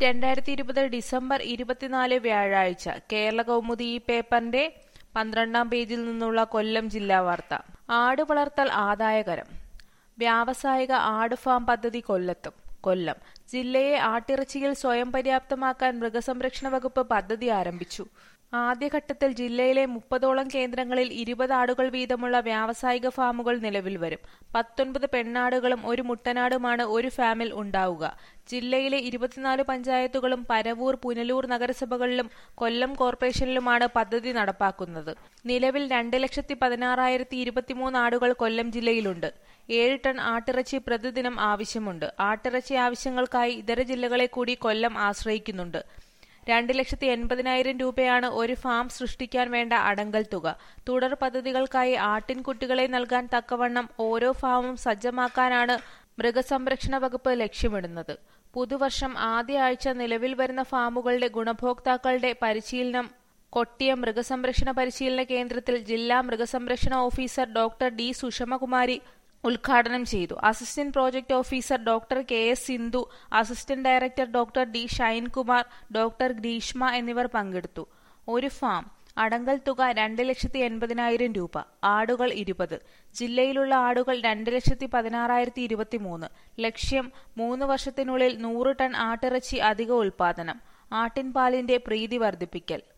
രണ്ടായിരത്തി ഇരുപത് ഡിസംബർ ഇരുപത്തിനാല് വ്യാഴാഴ്ച കേരള കൗമുദി ഈ പേപ്പറിന്റെ പന്ത്രണ്ടാം പേജിൽ നിന്നുള്ള കൊല്ലം ജില്ലാ വാർത്ത ആട് വളർത്തൽ ആദായകരം വ്യാവസായിക ആട് ഫാം പദ്ധതി കൊല്ലത്തും കൊല്ലം ജില്ലയെ ആട്ടിറച്ചിയിൽ സ്വയം പര്യാപ്തമാക്കാൻ മൃഗസംരക്ഷണ വകുപ്പ് പദ്ധതി ആരംഭിച്ചു ആദ്യഘട്ടത്തിൽ ജില്ലയിലെ മുപ്പതോളം കേന്ദ്രങ്ങളിൽ ഇരുപത് ആടുകൾ വീതമുള്ള വ്യാവസായിക ഫാമുകൾ നിലവിൽ വരും പത്തൊൻപത് പെണ്ണാടുകളും ഒരു മുട്ടനാടുമാണ് ഒരു ഫാമിൽ ഉണ്ടാവുക ജില്ലയിലെ ഇരുപത്തിനാല് പഞ്ചായത്തുകളും പരവൂർ പുനലൂർ നഗരസഭകളിലും കൊല്ലം കോർപ്പറേഷനിലുമാണ് പദ്ധതി നടപ്പാക്കുന്നത് നിലവിൽ രണ്ട് ലക്ഷത്തി പതിനാറായിരത്തി ഇരുപത്തിമൂന്ന് ആടുകൾ കൊല്ലം ജില്ലയിലുണ്ട് ഏഴ് ടൺ ആട്ടിറച്ചി പ്രതിദിനം ആവശ്യമുണ്ട് ആട്ടിറച്ചി ആവശ്യങ്ങൾക്കായി ഇതര ജില്ലകളെ കൂടി കൊല്ലം ആശ്രയിക്കുന്നുണ്ട് രണ്ട് ലക്ഷത്തി എൺപതിനായിരം രൂപയാണ് ഒരു ഫാം സൃഷ്ടിക്കാൻ വേണ്ട അടങ്കൽ തുക തുടർ പദ്ധതികൾക്കായി ആട്ടിൻകുട്ടികളെ നൽകാൻ തക്കവണ്ണം ഓരോ ഫാമും സജ്ജമാക്കാനാണ് മൃഗസംരക്ഷണ വകുപ്പ് ലക്ഷ്യമിടുന്നത് പുതുവർഷം ആദ്യ ആഴ്ച നിലവിൽ വരുന്ന ഫാമുകളുടെ ഗുണഭോക്താക്കളുടെ പരിശീലനം കൊട്ടിയം മൃഗസംരക്ഷണ പരിശീലന കേന്ദ്രത്തിൽ ജില്ലാ മൃഗസംരക്ഷണ ഓഫീസർ ഡോക്ടർ ഡി സുഷമകുമാരി ഉദ്ഘാടനം ചെയ്തു assistant project officer doctor K S Sindhu assistant director doctor D Shainkumar doctor Greeshma എന്നിവർ പങ്കെടുത്തു ഒരു ഫാം അടങ്കൽ തുക രണ്ട് ലക്ഷത്തി എൺപതിനായിരം രൂപ ആടുകൾ ഇരുപത് ജില്ലയിലുള്ള ആടുകൾ രണ്ട് ലക്ഷത്തി പതിനാറായിരത്തി ഇരുപത്തി മൂന്ന് ലക്ഷ്യം മൂന്ന് വർഷത്തിനുള്ളിൽ നൂറ് ടൺ ആട്ടിറച്ചി അധിക ഉൽപാദനം ആട്ടിൻപാലിന്റെ പ്രീതി വർദ്ധിപ്പിക്കൽ